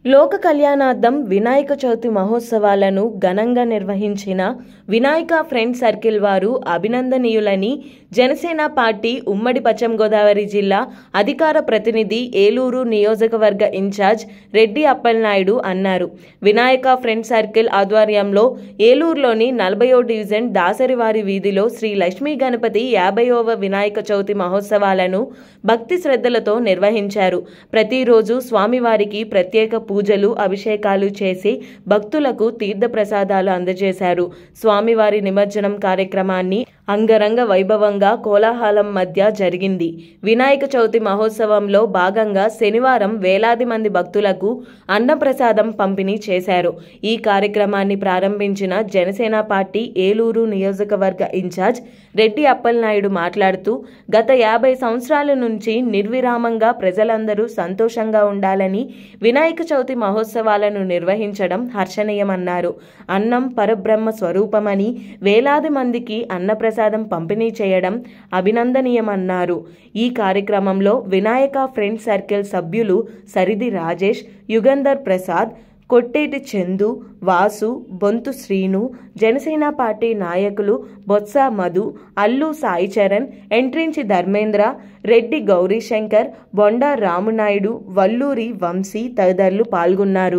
లోక కళ్యాణార్థం వినాయక చవితి మహోత్సవాలను ఘనంగా నిర్వహించిన వినాయక ఫ్రెండ్ సర్కిల్ వారు అభినందనీయులని జనసేన పార్టీ ఉమ్మడి పశ్చిమ గోదావరి జిల్లా అధికార ప్రతినిధి ఏలూరు నియోజకవర్గ ఇన్ఛార్జ్ రెడ్డి అప్పలనాయుడు అన్నారు వినాయక ఫ్రెండ్ సర్కిల్ ఆధ్వర్యంలో ఏలూరులోని నలభయో డివిజన్ దాసరివారి వీధిలో శ్రీ లక్ష్మీ గణపతి యాభైవ వినాయక చవితి మహోత్సవాలను భక్తి శ్రద్ధలతో నిర్వహించారు ప్రతిరోజు స్వామివారికి ప్రత్యేక పూజలు అభిషేకాలు చేసి భక్తులకు తీర్థప్రసాదాలు అందజేశారు స్వామివారి నిమజ్జనం కార్యక్రమాన్ని అంగరంగ వైభవంగా కోలాహలం మధ్య జరిగింది వినాయక చవితి మహోత్సవంలో భాగంగా శనివారం వేలాది మంది భక్తులకు అన్నప్రసాదం పంపిణీ చేశారు ఈ కార్యక్రమాన్ని ప్రారంభించిన జనసేన పార్టీ ఏలూరు నియోజకవర్గ ఇన్ఛార్జ్ రెడ్డి అప్పలనాయుడు మాట్లాడుతూ గత యాభై సంవత్సరాల నుంచి నిర్విరామంగా ప్రజలందరూ సంతోషంగా ఉండాలని వినాయక చవితి మహోత్సవాలను నిర్వహించడం హర్షణీయమన్నారు అన్నం పరబ్రహ్మ స్వరూపమని వేలాది మందికి అన్నప్రసాదం పంపిణీ చేయడం అభినందనీయమన్నారు ఈ కార్యక్రమంలో వినాయక ఫ్రెండ్ సర్కిల్ సభ్యులు సరిది రాజేష్ యుగంధర్ ప్రసాద్ కొట్టేటి చందు వాసు బొంతు శ్రీను జనసేన పార్టీ నాయకులు బొత్స మధు అల్లు సాయి చరణ్ ఎంట్రించి ధర్మేంద్ర రెడ్డి గౌరీశంకర్ బొండా రామునాయుడు వల్లూరి వంశీ తదితరులు పాల్గొన్నారు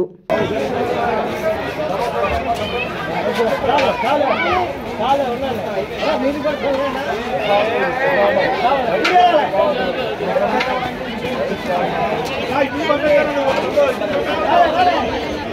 ఆ, ఇప్పుడు పంపించాను.